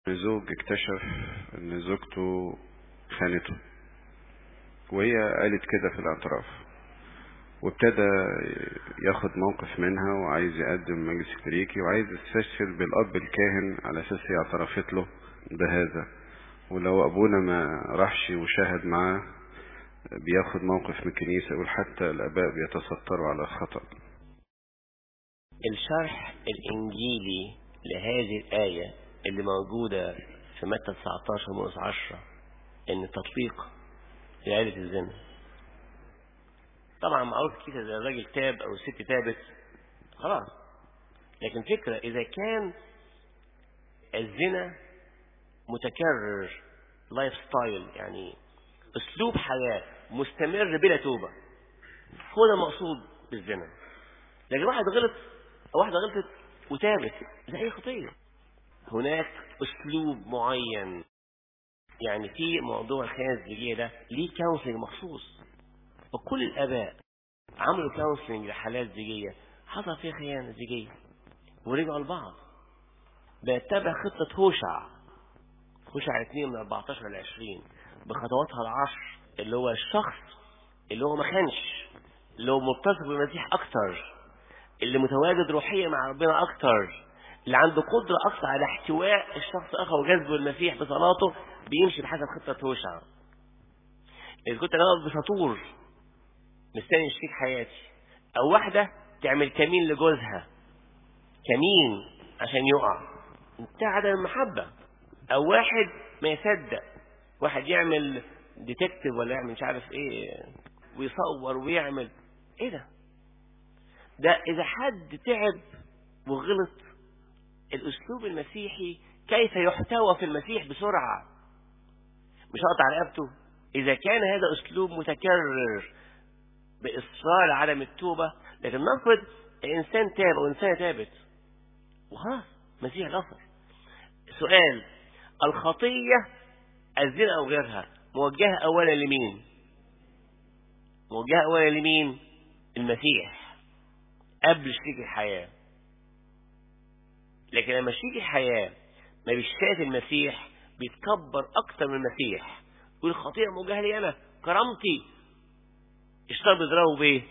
زوج اكتشف ان زوجته خانته وهي قالت كده في الاعتراف وابتدى ياخد موقف منها وعايز يقدم مجلس كليريكي وعايز يستشهد بالاب الكاهن على اساس هي اعترفت له بهذا ولو ابونا ما راحش وشاهد معاه بياخد موقف من الكنيسة يقول حتى الاباء بيتستروا على الخطأ الشرح الإنجيلي لهذه الآية اللي موجودة في متى 19 ونص 10 إن التطليق لعائلة الزنا طبعا معروف كده زي الراجل تاب أو الست تابت خلاص لكن فكرة إذا كان الزنا متكرر لايف ستايل يعني أسلوب حياة مستمر بلا توبة هو ده المقصود بالزنا لكن واحد غلط أو واحدة غلطت وتابت ده أي خطية هناك أسلوب معين يعني في موضوع الخيانة الزوجية ده ليه كونسلنج مخصوص وكل الآباء عملوا كونسلنج لحالات زوجية حصل فيها خيانة زوجية ورجعوا لبعض بيتبع خطة هوشع هوشع 2 من 14 ل 20 بخطواتها العشر اللي هو الشخص اللي هو ما خانش اللي هو متصل بالمسيح أكتر اللي متواجد روحيا مع ربنا أكتر اللي عنده قدرة أكثر على احتواء الشخص الآخر وجذبه المسيح بصلاته بيمشي بحسب خطة هوشع إذا كنت أنا واقف بسطور مستني شريك حياتي أو واحدة تعمل كمين لجوزها كمين عشان يقع انت عدم المحبة أو واحد ما يصدق واحد يعمل ديتكتيف ولا يعمل مش عارف ايه ويصور ويعمل ايه ده ده اذا حد تعب وغلط الاسلوب المسيحي كيف يحتوى في المسيح بسرعة مش هقطع رقبته اذا كان هذا اسلوب متكرر باصرار عدم التوبة لكن نفرض الانسان تاب او انسانة تابت وخلاص مسيح غفر سؤال الخطية الزنا او غيرها موجهة اولا لمين موجهة اولا لمين المسيح قبل شريك الحياة لكن لما شريك الحياة ما بيشتاق المسيح بيتكبر أكتر من المسيح يقول الخطيئة موجهة لي أنا كرامتي الشيطان بيضربه بإيه؟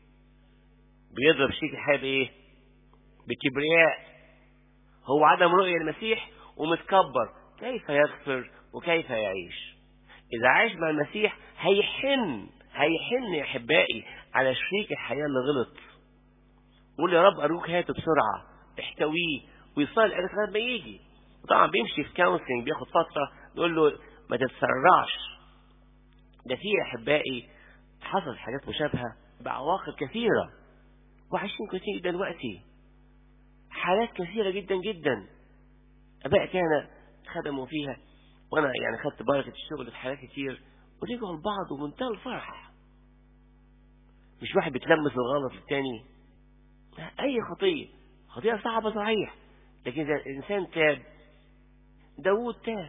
بيضرب شريك الحياة بإيه؟ بكبرياء هو عدم رؤية المسيح ومتكبر كيف يغفر وكيف يعيش إذا عاش مع المسيح هيحن هيحن يا أحبائي على شريك الحياة اللي غلط قول يا رب أرجوك هاته بسرعة احتويه ويصلي الأجر لغاية ما يجي طبعا بيمشي في كونسلنج بياخد فترة نقول له ما تتسرعش ده في أحبائي حصلت حاجات مشابهة بعواقب كثيرة وعايشين كتير دلوقتي حالات كثيرة جدا جدا أباء كان خدموا فيها وأنا يعني خدت بركة الشغل في حالات كتير ورجعوا لبعض ومنتهى الفرح مش واحد بيتلمس الغلط التاني أي خطية خطيئة صعبة صحيح لكن إذا الإنسان تاب داوود تاب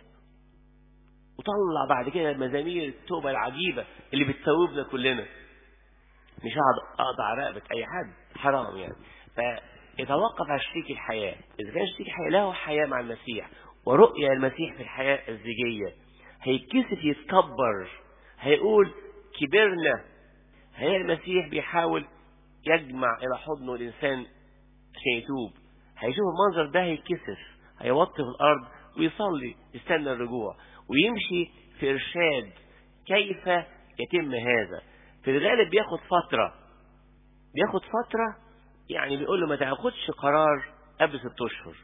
وطلع بعد كده مزامير التوبة العجيبة اللي بتثوبنا كلنا مش هقعد أقطع رقبة أي حد حرام يعني فيتوقف على شريك الحياة إذا كان شريك الحياة له حياة مع المسيح ورؤية المسيح في الحياة الزيجية هيتكسف يتكبر هيقول كبرنا هي المسيح بيحاول يجمع إلى حضنه الإنسان عشان يتوب هيشوف المنظر ده هيتكسف هيوطي في الأرض ويصلي يستنى الرجوع ويمشي في إرشاد كيف يتم هذا في الغالب بياخد فترة بياخد فترة يعني بيقول له ما تاخدش قرار قبل ست أشهر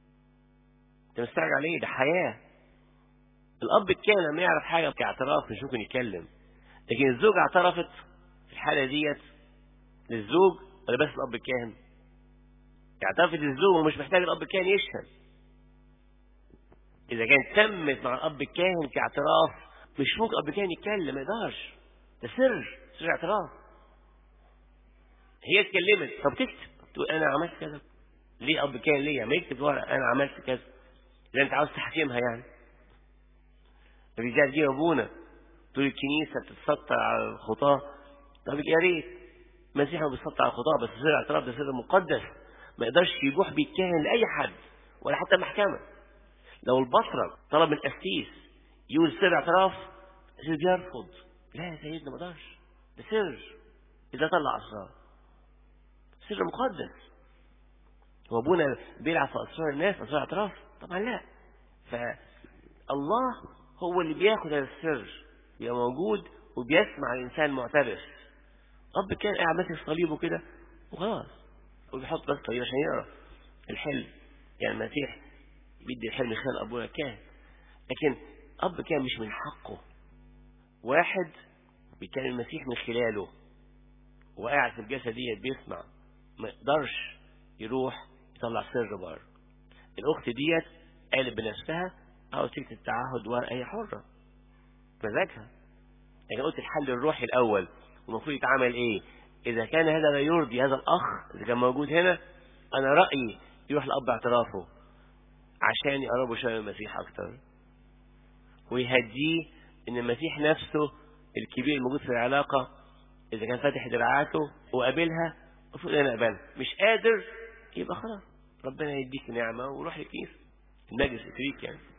أنت مستعجل عليه ده حياة الأب الكامل لما يعرف حاجة كاعتراف مش ممكن يتكلم لكن الزوجة اعترفت في الحالة ديت للزوج ولا بس الأب الكاهن اعترفت الزوج ومش محتاج الأب الكاهن يشهد إذا كان تمت مع الأب الكاهن كاعتراف مش ممكن الأب الكاهن يتكلم ما يقدرش ده سر سر اعتراف هي اتكلمت طب تكتب تقول أنا عملت كذا ليه أب كاهن ليه ما يكتب ورقة أنا عملت كذا إذا أنت عاوز تحكمها يعني الرجال دي أبونا تقول الكنيسة بتتسطر على الخطاة طب يا ريت المسيح ما بيسطر على الخطاة بس سر الاعتراف ده سر مقدس ما يقدرش يبوح بيه الكاهن لأي حد ولا حتى المحكمة لو البطرك طلب من القسيس يقول سر اعتراف القسيس بيرفض لا يا سيدنا ما اقدرش ده سر اذا طلع اسرار سر مقدس هو ابونا بيلعب في اسرار الناس اسرار اعتراف طبعا لا فالله هو اللي بياخد هذا السر بيبقى موجود وبيسمع الانسان معترف اب كان قاعد ماسك صليبه كده وخلاص وبيحط بس طريق عشان يقرا الحلم يعني المسيح بيدي الحلم خلال ابونا كان لكن اب كان مش من حقه واحد بيكلم المسيح من خلاله وقاعد في الجسد ديت بيسمع ما يقدرش يروح يطلع سر بره الاخت ديت قالت بنفسها او تكتب التعهد ورقه هي حره مزاجها يعني قلت الحل الروحي الاول والمفروض يتعمل ايه اذا كان هذا لا يرضي هذا الاخ اذا كان موجود هنا انا رايي يروح لاب اعترافه عشان يقربوا شويه من المسيح اكتر ويهديه ان المسيح نفسه الكبير الموجود في العلاقه اذا كان فاتح دراعاته وقابلها المفروض انا اقبلها مش قادر يبقى خلاص ربنا يديك نعمه وروح للكنيسه النجس يكريك يعني